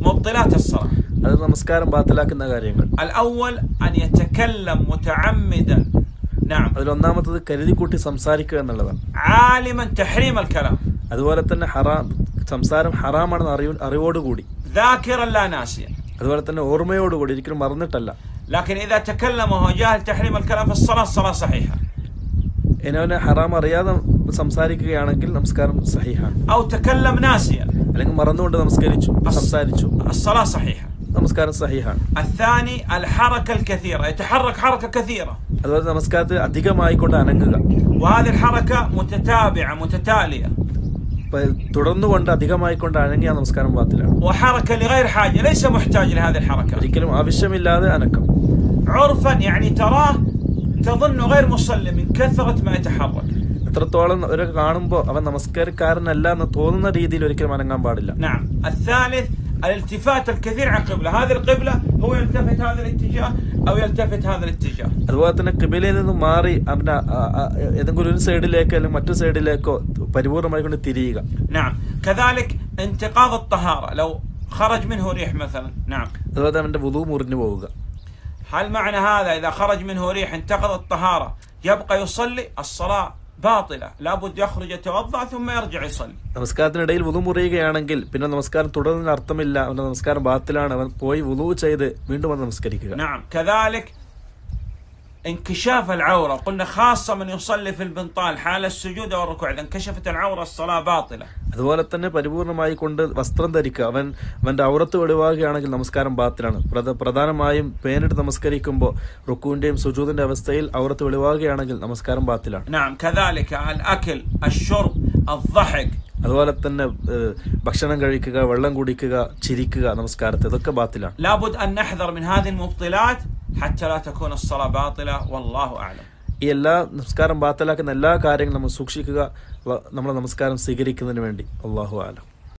مبطلات الصلاة അത് നമസ്കാരം ബാത്തിലാക്കുന്ന കാര്യങ്ങൾ الأول أن يتكلم متعمدا نعم അതിൽ ഒന്നാമത്തത് കരുതിക്കൂട്ടി സംസാരിക്കുക എന്നുള്ളതാണ് عالما تحريم الكلام അതുപോലെ തന്നെ ഹറാം സംസാരം ഹറാമാണെന്ന് അറിവ് അറിവോടുകൂടി ذاكرا لا ناسيا അതുപോലെ തന്നെ ഓർമ്മയോടുകൂടി ഒരിക്കലും മറന്നിട്ടല്ല لكن إذا تكلم وهو جاهل تحريم الكلام في الصلاة الصلاة صحيحة ഇനി അവന് ഹറാം അറിയാതെ സംസാരിക്കുകയാണെങ്കിൽ നമസ്കാരം സഹിഹാണ് أو تكلم ناسيا അല്ലെങ്കിൽ മറന്നുകൊണ്ട് നമസ്കരിച്ചു സംസാരിച്ചു الصلاة صحيحة നമസ്കാരം സഹിഹാണ് الثاني الحركة الكثيرة يتحرك حركة كثيرة അതുപോലെ നമസ്കാരത്തിൽ അധികമായിക്കൊണ്ട് അനങ്ങുക وهذه الحركة متتابعة متتالية ഇപ്പൊ തുടർന്നുകൊണ്ട് അധികമായിക്കൊണ്ട് അനങ്ങിയ നമസ്കാരം പാത്തിലാണ് وحركة لغير حاجة ليس محتاج لهذه الحركة ഒരിക്കലും ആവശ്യമില്ലാതെ അനക്കം عرفا يعني تراه تظن غير مصلي من كثرة ما يتحرك എത്രത്തോളം ഒരു കാണുമ്പോൾ അവൻ നമസ്കാരക്കാരനല്ല എന്ന് തോന്നുന്ന രീതിയിൽ ഒരിക്കലും അനങ്ങാൻ പാടില്ല نعم الثالث الالتفات الكثير عن قبلة هذه القبلة هو يلتفت هذا الاتجاه أو يلتفت هذا الاتجاه അതുപോലെ തന്നെ കിബിലയിൽ നിന്ന് മാറി അവന്റെ ആ- ആ- ഏതെങ്കിലും ഒരു സൈഡിലേക്കോ അല്ലെങ്കിൽ മറ്റു സൈഡിലേക്കോ പരിപൂർണമായി കൊണ്ട് തിരിയുക نعم كذلك انتقاض الطهارة لو خرج منه ريح مثلا نعم അതുപോലെ അവന്റെ വുതു മുറിഞ്ഞു പോവുക هل معنى هذا إذا خرج منه ريح انتقض الطهارة يبقى يصلي الصلاة باطلة لابد يخرج يتوضأ ثم يرجع يصلي നമസ്കാരത്തിനിടയിൽ വുതു മുറിയുകയാണെങ്കിൽ പിന്നെ നമസ്കാരം തുടരുന്നതിന് അർത്ഥമില്ല അവന്റെ നമസ്കാരം ബാത്തിലാണ് അവൻ പോയി വുതു ചെയ്ത് വീണ്ടും വന്ന് നമസ്കരിക്കുക نعم كذلك انكشاف العورة قلنا خاصة من يصلي في البنطال حال السجود أو الركوع إذا انكشفت العورة الصلاة باطلة അതുപോലെ തന്നെ പരിപൂർണമായി കൊണ്ട് വസ്ത്രം ധരിക്കുക അവൻ അവന്റെ ഔറത്ത് വെളിവാകുകയാണെങ്കിൽ നമസ്കാരം ബാത്തിലാണ് പ്രധ- പ്രധാനമായും പേനിട്ട് നമസ്കരിക്കുമ്പോൾ റുക്കുവിന്റെയും സുജൂദിന്റെ അവസ്ഥയിൽ ഔറത്ത് വെളിവാകുകയാണെങ്കിൽ നമസ്കാരം ബാത്തിലാണ് نعم كذلك الأكل الشرب الضحك അതുപോലെ തന്നെ ഏഹ്, ഭക്ഷണം കഴിക്കുക വെള്ളം കുടിക്കുക ചിരിക്കുക നമസ്കാരത്തെ ഇതൊക്കെ ബാത്തിലാണ് لابد أن نحذر من هذه المبطلات حتى لا تكون الصلاة باطلة والله أعلم ഈ എല്ലാ നമസ്കാരം ബാത്തലാക്കുന്ന എല്ലാ കാര്യങ്ങളും നമ്മൾ സൂക്ഷിക്കുക വ- നമ്മുടെ നമസ്കാരം സ്വീകരിക്കുന്നതിന് വേണ്ടി അള്ളാഹു ആലം